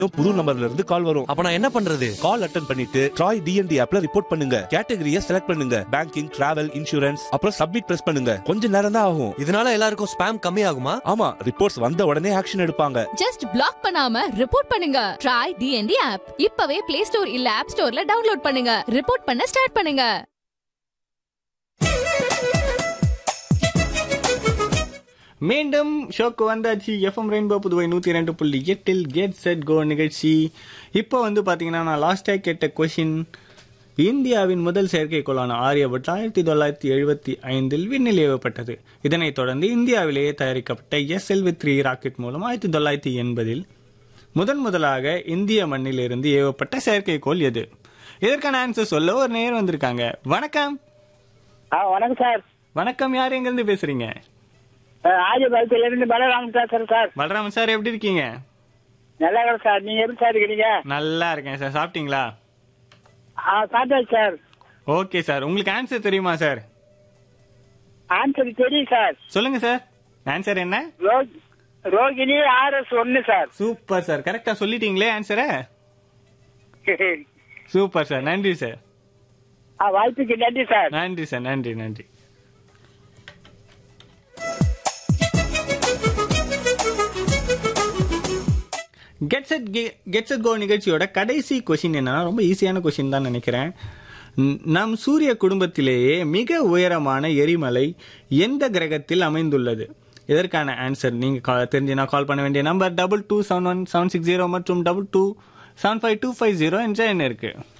புது நம்பர்ல இருந்து கால் வரும் அப்ப நான் என்ன பண்றது கால் அட்டன் பண்ணிட்டு ட்ராய் டிஎன்டி ஆப்ல ரிப்போர்ட் பண்ணுங்க கேட்டகரிய செலக்ட் பண்ணுங்க பேங்கிங் டிராவல் இன்சூரன்ஸ் அப்புறம் சப்மிட் பிரஸ் பண்ணுங்க கொஞ்ச நேரம் தான் ஆகும் இதனால எல்லாருக்கும் ஸ்பேம் கம்மி ஆகுமா ஆமா ரிப்போர்ட்ஸ் வந்த உடனே ஆக்ஷன் எடுப்பாங்க ஜஸ்ட் பிளாக் பண்ணாம ரிப்போர்ட் பண்ணுங்க ட்ரை டிஎன்டி ஆப் இப்பவே பிளே ஸ்டோர் இல்ல ஆப் ஸ்டோர்ல டவுன்லோட் பண்ணுங்க ரிப்போர்ட் பண்ண ஸ்டார்ட் பண்ணுங்க மீண்டும் ஷோக்கு வந்தாச்சு எஃப்எம் ரெயின்போ புதுவை நூற்றி ரெண்டு புள்ளி எட்டில் கேட் செட் கோ நிகழ்ச்சி இப்போ வந்து பார்த்தீங்கன்னா நான் லாஸ்ட்டாக கேட்ட கொஷின் இந்தியாவின் முதல் செயற்கைக்கோளான ஆரியபட் ஆயிரத்தி தொள்ளாயிரத்தி எழுபத்தி ஐந்தில் விண்ணில் ஏவப்பட்டது இதனைத் தொடர்ந்து இந்தியாவிலேயே தயாரிக்கப்பட்ட எஸ்எல்வி த்ரீ ராக்கெட் மூலம் ஆயிரத்தி தொள்ளாயிரத்தி எண்பதில் முதன் முதலாக இந்திய மண்ணில் இருந்து ஏவப்பட்ட செயற்கைக்கோள் எது இதற்கான ஆன்சர் சொல்ல ஒரு நேர் வந்திருக்காங்க வணக்கம் ஆ வணக்கம் சார் வணக்கம் யார் எங்கிருந்து பேசுறீங்க ஆஜபாளத்துல இருந்து பலராமன் பேசுறேன் சார் பலராமன் சார் எப்படி இருக்கீங்க நல்லா இருக்கிறேன் சார் நீங்க எப்படி சார் இருக்கிறீங்க நல்லா இருக்கேன் சார் சாப்பிட்டீங்களா ஆ சாப்பிட்டாச்சு சார் ஓகே சார் உங்களுக்கு ஆன்சர் தெரியுமா சார் ஆன்சர் தெரியும் சார் சொல்லுங்க சார் ஆன்சர் என்ன ரோக் ரோகிணி ஆர்எஸ் ஒன்னு சார் சூப்பர் சார் கரெக்டா சொல்லிட்டீங்களே ஆன்சரை சூப்பர் சார் நன்றி சார் ஆ, வாய்ப்புக்கு நன்றி சார் நன்றி சார் நன்றி நன்றி get set get set go நிகழ்ச்சியோட கடைசி கொஷின் என்னன்னா ரொம்ப ஈஸியான கொஷின் தான் நினைக்கிறேன் ந- நம் சூரிய குடும்பத்திலேயே மிக உயரமான எரிமலை எந்த கிரகத்தில் அமைந்துள்ளது இதற்கான ஆன்சர் நீங்க call- தெரிஞ்சுனா கால் பண்ண வேண்டிய number double two seven one seven six zero மற்றும் double two seven five two five zero என்ற எண் இருக்கு